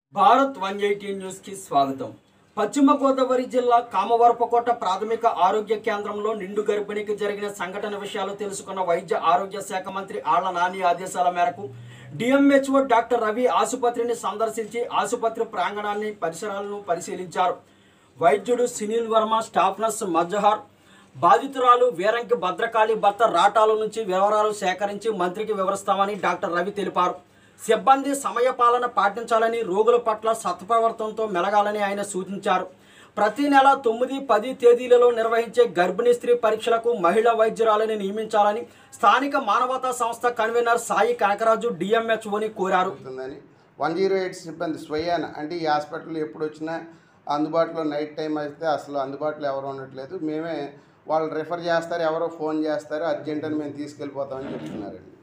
Bharat one eighty news కి స్వాగతం పశ్చిమ గోదావరి జిల్లా కామవరపకోట ప్రాథమిక ఆరోగ్య కేంద్రంలో నిండు గర్భిణికి జరిగిన సంఘటన విషయాలు తెలుసుకున్న వైద్య ఆరోగ్య శాఖ మంత్రి ఆళ్ల నాని ఆదేశాల మేరకు డిఎంహెచ్ఓ డాక్టర్ రవి ఆసుపత్రిని సందర్శించి ఆసుపత్రి ప్రాంగణాన్ని పరిసరాలను పరిశీలించారు వైద్యుడు సునీల్ వర్మ స్టాఫ్ నర్స్ మజహార్ బాధితురాలు వీరంకి భద్రకాళి భర్త రాటాల నుంచి వివరాలు సేకరించి మంత్రికి వివరిస్తామని డాక్టర్ రవి తెలిపారు సిబ్బంది సమయపాలన పాటించాలని రోగుల పట్ల సత్ప్రవర్తనతో మెలగాలని ఆయన సూచించారు ప్రతి నెల తొమ్మిది పది తేదీలలో నిర్వహించే గర్భిణీ స్త్రీ పరీక్షలకు మహిళా వైద్యురాలని నియమించాలని స్థానిక మానవతా సంస్థ కన్వీనర్ సాయి కనకరాజు డిఎంహెచ్ఓని కోరారు అవుతుందని వన్ జీరో ఎయిట్ సిబ్బంది స్వయాన అంటే ఈ హాస్పిటల్ ఎప్పుడు వచ్చినా అందుబాటులో నైట్ టైం అయితే అసలు అందుబాటులో ఎవరు ఉండట్లేదు మేమే వాళ్ళు రిఫర్ చేస్తారు ఎవరో ఫోన్ చేస్తారు అర్జెంట్ అని మేము తీసుకెళ్ళిపోతామని చెప్తున్నారండి